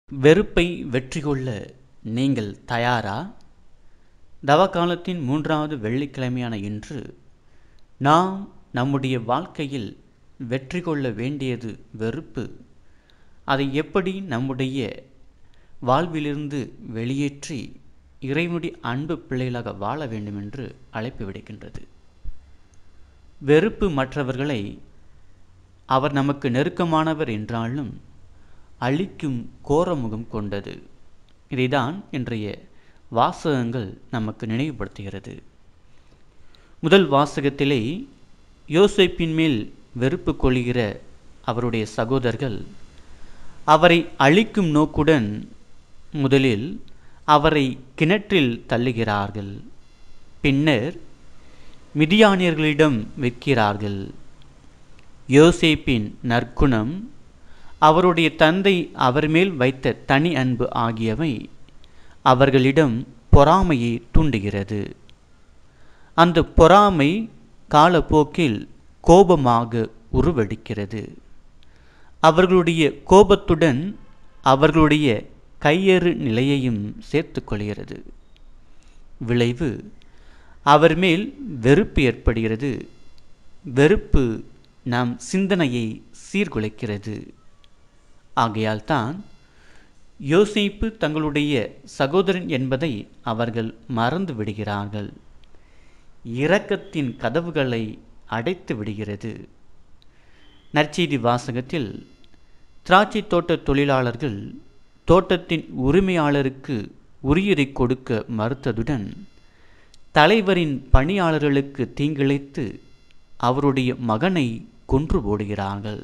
வெறுப்பை வெற்றி கொள்ள நீங்கள் தயாரா தவக்காலத்தின் மூன்றாவது வெள்ளிக்கிழமையான இன்று நாம் நம்முடைய வாழ்க்கையில் வெற்றி கொள்ள வேண்டியது வெறுப்பு அதை எப்படி நம்முடைய வாழ்விலிருந்து வெளியேற்றி இறைவனுடைய அன்பு பிள்ளைகளாக வாழ வேண்டும் என்று அழைப்பு விடுக்கின்றது வெறுப்பு மற்றவர்களை அவர் நமக்கு நெருக்கமானவர் என்றாலும் அழிக்கும் கோரமுகம் கொண்டது இதைதான் இன்றைய வாசகங்கள் நமக்கு நினைவுபடுத்துகிறது முதல் வாசகத்திலே யோசேப்பின் மேல் வெறுப்பு கொள்கிற அவருடைய சகோதரர்கள் அவரை அழிக்கும் நோக்குடன் முதலில் அவரை கிணற்றில் தள்ளுகிறார்கள் பின்னர் மிதியானியர்களிடம் விற்கிறார்கள் யோசேப்பின் நற்குணம் அவருடைய தந்தை அவர் மேல் வைத்த தனி அன்பு ஆகியவை அவர்களிடம் பொறாமையை தூண்டுகிறது அந்த பொறாமை காலப்போக்கில் கோபமாக உருவெடுக்கிறது அவர்களுடைய கோபத்துடன் அவர்களுடைய கையறு நிலையையும் சேர்த்து கொள்கிறது விளைவு அவர் மேல் வெறுப்பு ஏற்படுகிறது வெறுப்பு நம் சிந்தனையை சீர்குலைக்கிறது ஆகையால் தான் யோசிப்பு தங்களுடைய சகோதரன் என்பதை அவர்கள் மறந்து விடுகிறார்கள் இரக்கத்தின் கதவுகளை அடைத்து விடுகிறது நற்செய்தி வாசகத்தில் திராட்சை தோட்ட தொழிலாளர்கள் தோட்டத்தின் உரிமையாளருக்கு உரியரை கொடுக்க மறுத்ததுடன் தலைவரின் பணியாளர்களுக்கு தீங்கிழைத்து அவருடைய மகனை கொன்று போடுகிறார்கள்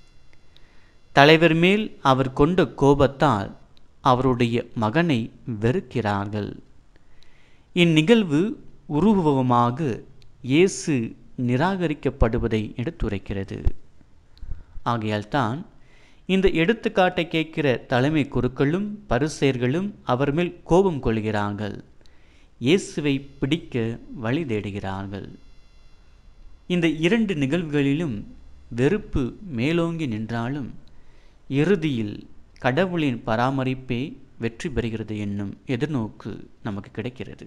தலைவர் மேல் அவர் கொண்ட கோபத்தால் அவருடைய மகனை வெறுக்கிறார்கள் இந்நிகழ்வு உருவகமாக இயேசு நிராகரிக்கப்படுவதை எடுத்துரைக்கிறது ஆகையால்தான் இந்த எடுத்துக்காட்டை கேட்கிற தலைமை குருக்களும் பரிசெயர்களும் அவர் மேல் கோபம் கொள்கிறார்கள் இயேசுவை பிடிக்க வழி தேடுகிறார்கள் இந்த இரண்டு நிகழ்வுகளிலும் வெறுப்பு மேலோங்கி நின்றாலும் இறுதியில் கடவுளின் பராமரிப்பே வெற்றி பெறுகிறது என்னும் எதிர்நோக்கு நமக்கு கிடைக்கிறது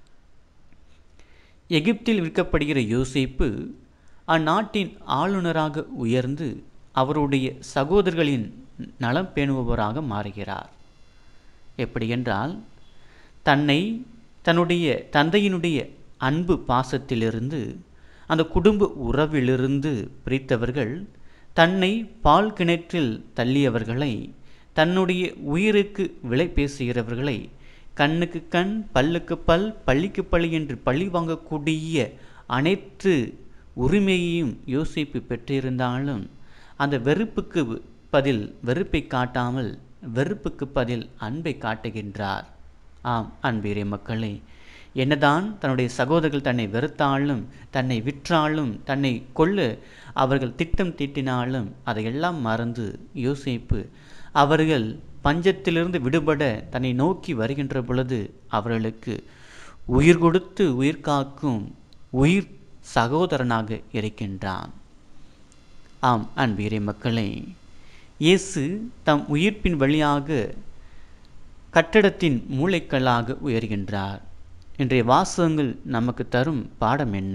எகிப்தில் விற்கப்படுகிற யோசிப்பு அந்நாட்டின் ஆளுநராக உயர்ந்து அவருடைய சகோதரர்களின் நலம் பேணுபவராக மாறுகிறார் எப்படி என்றால் தன்னை தன்னுடைய தந்தையினுடைய அன்பு பாசத்திலிருந்து அந்த குடும்ப உறவிலிருந்து பிரித்தவர்கள் தன்னை பால் கிணற்றில் தள்ளியவர்களை தன்னுடைய உயிருக்கு விலை பேசுகிறவர்களை கண்ணுக்கு கண் பல்லுக்கு பல் பள்ளிக்கு பள்ளி என்று பழி வாங்கக்கூடிய அனைத்து உரிமையையும் யோசிப்பு பெற்றிருந்தாலும் அந்த வெறுப்புக்கு பதில் வெறுப்பை காட்டாமல் வெறுப்புக்கு பதில் அன்பை காட்டுகின்றார் ஆம் அன்பீரே மக்களே என்னதான் தன்னுடைய சகோதரர்கள் தன்னை வெறுத்தாலும் தன்னை விற்றாலும் தன்னை கொல்ல அவர்கள் திட்டம் தீட்டினாலும் அதையெல்லாம் மறந்து யோசிப்பு அவர்கள் பஞ்சத்திலிருந்து விடுபட தன்னை நோக்கி வருகின்ற பொழுது அவர்களுக்கு உயிர் கொடுத்து உயிர் காக்கும் உயிர் சகோதரனாக இருக்கின்றான் ஆம் அன்பீரே மக்களே இயேசு தம் உயிர்ப்பின் வழியாக கட்டடத்தின் மூளைக்கல்லாக உயர்கின்றார் இன்றைய வாசகங்கள் நமக்கு தரும் பாடம் என்ன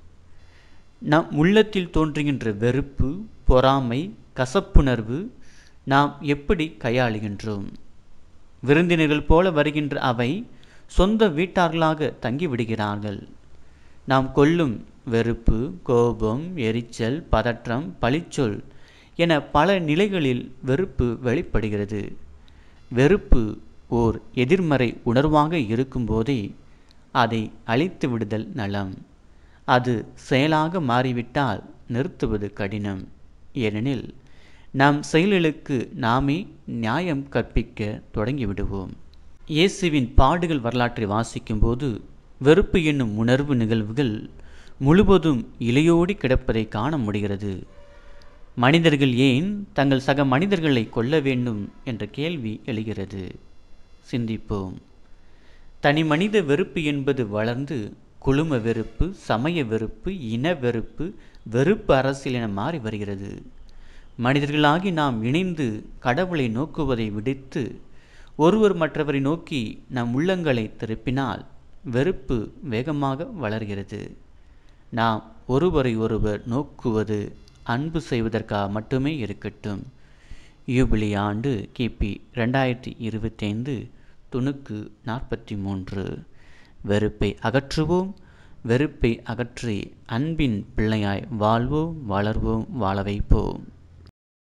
நம் உள்ளத்தில் தோன்றுகின்ற வெறுப்பு பொறாமை கசப்புணர்வு நாம் எப்படி கையாளுகின்றோம் விருந்தினர்கள் போல வருகின்ற அவை சொந்த வீட்டார்களாக தங்கிவிடுகிறார்கள் நாம் கொல்லும் வெறுப்பு கோபம் எரிச்சல் பதற்றம் பழிச்சொல் என பல நிலைகளில் வெறுப்பு வெளிப்படுகிறது வெறுப்பு ஓர் எதிர்மறை உணர்வாக இருக்கும்போதே அதை அழித்து விடுதல் நலம் அது செயலாக மாறிவிட்டால் நிறுத்துவது கடினம் ஏனெனில் நம் செயல்களுக்கு நாமே நியாயம் கற்பிக்க தொடங்கிவிடுவோம் இயேசுவின் பாடுகள் வரலாற்றை வாசிக்கும்போது வெறுப்பு என்னும் உணர்வு நிகழ்வுகள் முழுவதும் இலையோடி கிடப்பதை காண முடிகிறது மனிதர்கள் ஏன் தங்கள் சக மனிதர்களை கொல்ல வேண்டும் என்ற கேள்வி எழுகிறது சிந்திப்போம் தனி மனித வெறுப்பு என்பது வளர்ந்து குழும வெறுப்பு சமய வெறுப்பு இன வெறுப்பு வெறுப்பு அரசியல் என மாறி வருகிறது மனிதர்களாகி நாம் இணைந்து கடவுளை நோக்குவதை விடுத்து ஒருவர் மற்றவரை நோக்கி நம் உள்ளங்களை திருப்பினால் வெறுப்பு வேகமாக வளர்கிறது நாம் ஒருவரை ஒருவர் நோக்குவது அன்பு செய்வதற்காக மட்டுமே இருக்கட்டும் யூபிலி ஆண்டு கிபி ரெண்டாயிரத்தி இருபத்தைந்து துணுக்கு நாற்பத்தி மூன்று வெறுப்பை அகற்றுவோம் வெறுப்பை அகற்றி அன்பின் பிள்ளையாய் வாழ்வோம் வளர்வோம் வாழ வைப்போம்